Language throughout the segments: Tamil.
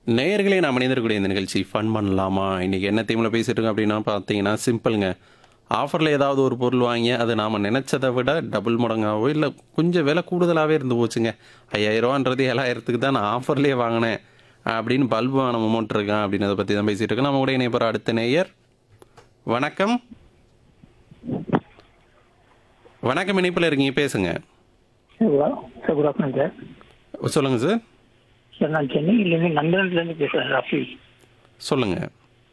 நேயர்களே நாம் இணைந்திருக்கக்கூடிய இந்த நிகழ்ச்சி ஃபன் பண்ணலாமா இன்னைக்கு என்ன தீமில் பேசிட்டு இருக்கோம் அப்படின்னா பார்த்தீங்கன்னா சிம்பிளுங்க ஆஃபரில் ஏதாவது ஒரு பொருள் வாங்கி அது நாம் நினச்சதை விட டபுள் மடங்காவோ இல்லை கொஞ்சம் விலை கூடுதலாகவே இருந்து போச்சுங்க ஐயாயிரரூவான்றது ஏழாயிரத்துக்கு தான் நான் ஆஃபர்லேயே வாங்கினேன் அப்படின்னு பல்பு வாங்கின மொமெண்ட் இருக்கேன் அப்படின்னு அதை பற்றி தான் பேசிகிட்டு இருக்கோம் நம்ம கூட இணைய போகிற அடுத்த நேயர் வணக்கம் வணக்கம் இணைப்பில் இருக்கீங்க பேசுங்க sir sir good afternoon sir சொல்லுங்கள் சார் சார் நான் சென்னையிலேருந்து நந்தனத்துலேருந்து பேசுகிறேன் ரஃபி சொல்லுங்கள்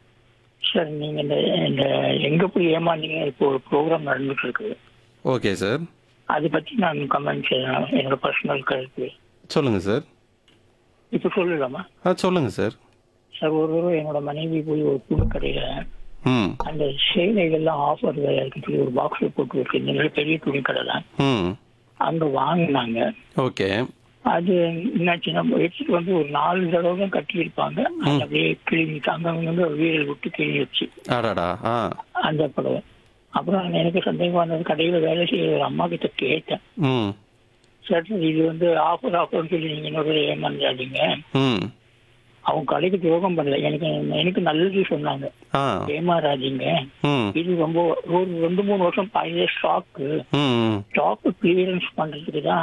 சார் நீங்கள் இந்த இந்த எங்கே போய் ஏமாந்தீங்க இப்போ ஒரு ப்ரோக்ராம் நடந்துட்டு இருக்கு ஓகே சார் அதை பற்றி நான் கமெண்ட் செய்யலாம் என்னோட பர்சனல் கருத்து சொல்லுங்கள் சார் இப்போ சொல்லலாமா ஆ சொல்லுங்கள் சார் சார் ஒரு தடவை என்னோட மனைவி போய் ஒரு துணி கடையில் ம் அந்த சேலைகள்லாம் ஆஃபர் இருக்குன்னு சொல்லி ஒரு பாக்ஸில் போட்டு இருக்கு இந்த மாதிரி பெரிய துணி கடை தான் ம் அங்கே வாங்கினாங்க ஓகே அது என்னாச்சுன்னா எடுத்துட்டு வந்து ஒரு நாலு தடவை தான் கட்டியிருப்பாங்க அது அப்படியே கிழிஞ்சிட்டு அங்கங்க வந்து வீரல் விட்டு கிழிஞ்சிச்சு அடாடா ஆ அந்த படம் அப்புறம் எனக்கு சந்தேகம் வந்தது கடையில் வேலை செய்யற ஒரு அம்மா கிட்ட கேட்டேன் ம் சார் இது வந்து ஆஃபர் ஆஃபர்னு சொல்லி நீங்க இன்னொரு ஏமாந்தாதீங்க ம் அவங்க கடைக்கு துரோகம் பண்ணல எனக்கு எனக்கு நல்லது சொன்னாங்க ஆ ஏமாறாதீங்க ம் இது ரொம்ப ஒரு ரெண்டு மூணு வருஷம் பழைய ஸ்டாக்கு ம் ஸ்டாக் கிளியரன்ஸ் பண்றதுக்கு தான்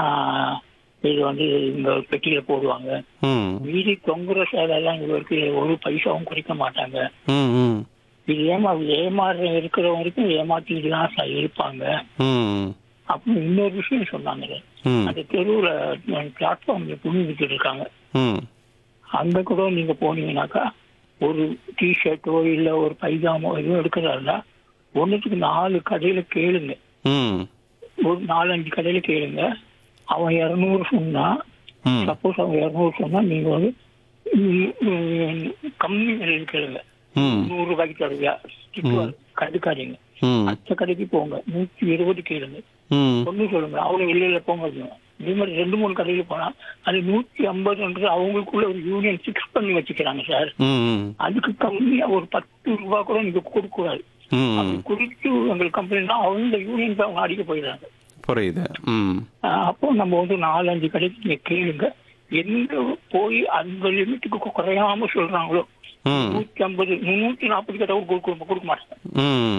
இது வந்து இந்த பெட்டியில போடுவாங்க ம் மீதி தொங்குற சேலையெல்லாம் இது வரைக்கும் ஒரு பைசாவும் குறைக்க மாட்டாங்க ம் ம் இது ஏமா ஏமாற இருக்கிற வரைக்கும் ஏமாத்திட்டு தான் சார் இருப்பாங்க ம் அப்படின்னு இன்னொரு விஷயம் சொன்னாங்க ம் அந்த தெருவுல பிளாட்ஃபார்ம்ல துணி வித்துட்டு இருக்காங்க ம் அங்க கூட நீங்க போனீங்கன்னாக்கா ஒரு டிஷர்ட்டோ இல்ல ஒரு பைஜாமோ எதுவும் எடுக்கிறதா ஒண்ணுத்துக்கு நாலு கடையில கேளுங்க ம் ஒரு நாலஞ்சு கடையில கேளுங்க அவன் இரநூறு சொன்னா ம் சப்போஸ் அவன் இரநூறு சொன்னா நீங்க வந்து ம், ம், கம்மி விலையில் கேளுங்க ம் நூறு ரூபாய்க்கு தருவியா திட்டுவாரு கண்டுக்காதீங்க ம் மற்ற கடைக்கு போங்க நூத்தி இருபது கேளுங்க ம் ஒண்ணு சொல்லுங்க அவங்க வெளியில போங்க அப்படிங்க. இதே மாதிரி ரெண்டு மூணு கடையில போனா அது நூத்தி ஐம்பதுன்றது அவங்களுக்குள்ள ஒரு யூனியன் ஃபிக்ஸ் பண்ணி வச்சுக்கிறாங்க சார் ம் அதுக்கு கம்மியா ஒரு பத்து ரூபாய் கூட நீங்க கொடுக்க கூடாது ம் அப்படி குறித்து உங்களுக்கு கம்பெனினா அவங்க யூனியன் அவங்க அடிக்க போயிடுறாங்க புரியுது ம் ஆஹ் அப்போ நம்ம வந்து நாலஞ்சு கடைக்கு நீங்க கேளுங்க எங்க போய் அந்த லிமிட்டுக்கு குறையாம சொல்றாங்களோ ம் நூத்தி ஐம்பது முன்னூத்தி நாற்பது கிட்ட கொடுக்க கொடுக்க மாட்டாங்க ம்